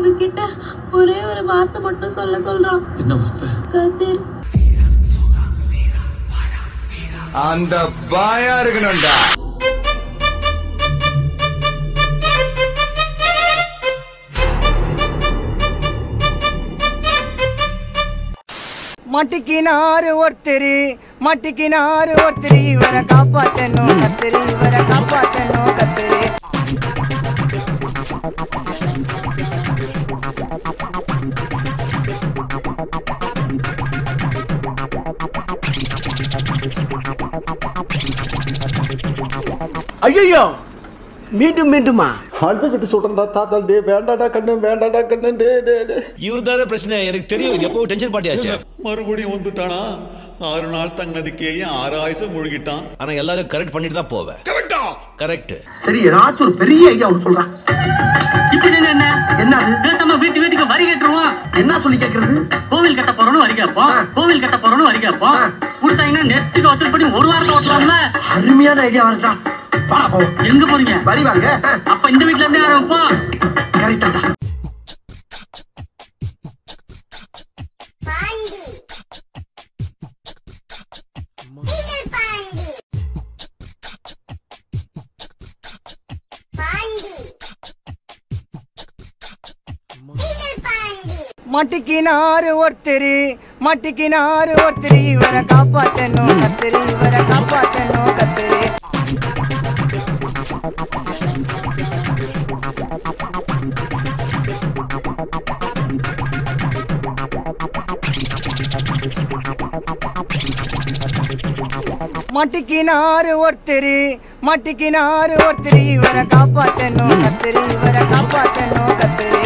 உங்ககிட்ட ஒரே ஒரு வார்த்தை மட்டும் சொல்ல சொல்றான் என்ன வார்த்தை கதிர் அந்த பாயா இருக்கணும்டா மட்டிக்கினாரு ஒருத்தரு மட்டிக்கினாரு ஒருத்தரு இவரை காப்பாத்தணும் கத்திரி இவரை காப்பாத்தணும் கத்திரி ஐயோ மீண்டும் மீண்டுமா அழுதுகிட்டு சொல்றேன்டா தாத்தா டே வேண்டாடா கண்ணு வேண்டாடா கண்ணு டே டே டே இவர் தானே பிரச்சனை எனக்கு தெரியும் எப்போ டென்ஷன் பாட்டியாச்சு மறுபடியும் வந்துட்டானா ஆறு நாள் தங்கினதுக்கே ஆறு ஆயுசம் முழுகிட்டான் ஆனா எல்லாரும் கரெக்ட் பண்ணிட்டு தான் போவேன் கரெக்டா கரெக்ட் சரி ஏதாச்சும் ஒரு பெரிய ஐடியா ஒன்று சொல்றான் இப்படி என்ன என்ன அது? பேசாம வீட்டு வீட்டுக்கு வரி கட்டுருவோம் என்ன சொல்லி கேக்குறது கோவில் கட்ட போறோம்னு வரி கேட்போம் கோவில் கட்ட போறோம்னு வரி கேட்போம் கொடுத்தாங்கன்னா நெட்டுக்கு வசூல் பண்ணி ஒரு வாரத்தை ஓட்டலாம்ல அருமையான ஐடியா இருக்கா வா போ எங்க போறீங்க வரி வாங்க அப்ப இந்த வீட்ல இருந்தே ஆரம்பிப்போம் கரெக்டாடா மட்டிக்கினாரு ஒருத்தரு மட்டிக்கினாரு ஒருத்தரு இவரை காப்பாத்தணும் கத்திரி இவரை காப்பாத்தணும் கத்திரி மட்டிக்கினாரு ஒருத்தரு மட்டிக்கினாரு ஒருத்தரு இவரை காப்பாத்தணும் கத்திரி இவரை காப்பாத்தணும் கத்திரி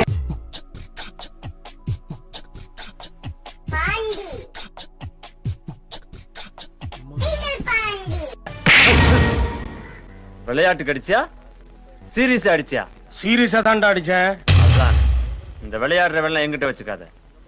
விளையாட்டுக்கு அடிச்சியா சீரியஸா அடிச்சியா சீரியஸா தான்டா அடிச்சேன் அதான் இந்த விளையாடுற வெள்ளம் எங்கிட்ட வச்சுக்காத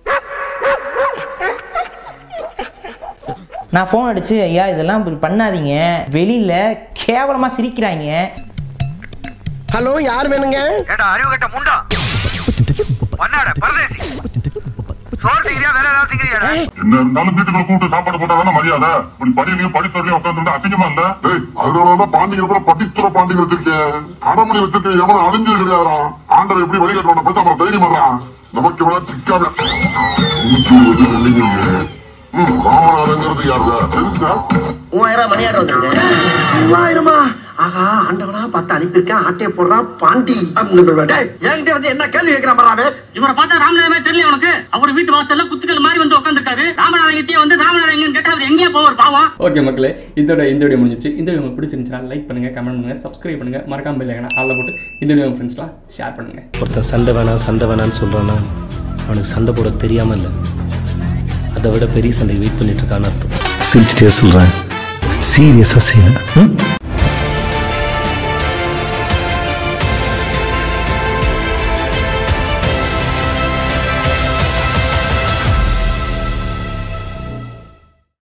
நான் ஃபோன் அடிச்சு ஐயா இதெல்லாம் இப்படி பண்ணாதீங்க வெளியில கேவலமா சிரிக்கிறாங்க ஹலோ யார் வேணுங்க ஏடா அறிவு கட்ட முண்டா பண்ணாட பரதேசி சோறு திங்கிறியா வேற ஏதாவது திங்கிறியாடா என்ன இருந்தாலும் வீட்டுக்குள்ள கூப்பிட்டு சாப்பாடு போட்டா தானே மரியாதை இப்படி படியிலையும் படித்தவரையும் உட்காந்து அசிங்கமா இல்ல ஏய் அதனாலதான் பாண்டிங்க கூட படித்துற பாண்டிங்க வச்சிருக்கேன் அடமணி வச்சிருக்கேன் எவனும் அழிஞ்சது கிடையாதா ஆண்டவர் எப்படி வழிகட்டணும் பத்தி அப்புறம் தைரியம் வர்றான் நமக்கு இவ்வளவு சிக்காத நூத்தி இருபது சொன்னீங்க ம் ராமநாதங்கிறது யாருதா தெரிஞ்சா மூவாயிரம் மணியாடு வந்துருங்க மூவாயிரமா ஆஹா ஆண்டவனா பார்த்து அனுப்பியிருக்கேன் ஆட்டையை போடுறான் பாண்டி டேய், என்கிட்ட வந்து என்ன கேள்வி கேட்கிறான் பாரு இவரை பார்த்தா ராமநாதமே தெரியல உனக்கு அவர் வீட்டு வாசல்ல குத்துக்கள் மாதிரி வந்து உட்காந்துருக்காரு ராமநாதன் கிட்டே வந்து ராமநாதன் எங்கன்னு கேட்டா அவர் எங்கேயே போவார் பாவம் ஓகே மக்களே இதோட இந்த வீடியோ முடிஞ்சிச்சு இந்த வீடியோ உங்களுக்கு பிடிச்சிருந்துச்சுன்னா லைக் பண்ணுங்க கமெண்ட் பண்ணுங்க சப்ஸ்கிரைப் பண்ணுங்க மறக்காம பெல் ஐக்கனை ஆல்ல போட்டு இந்த வீடியோ உங்க ஃப்ரெண்ட்ஸ்லாம் ஷேர் பண்ணுங்க ஒருத்தன் சண்டை வேணாம் சண்டை வேணாம்னு சொல்றானா அவனுக்கு சண்டை போட தெரியாம இல்லை அதை விட பெரிய சண்டை வெயிட் பண்ணிட்டு இருக்கான்னு அர்த்தம் சிரிச்சிட்டே சொல்றேன் சீரியஸா செய்யணும்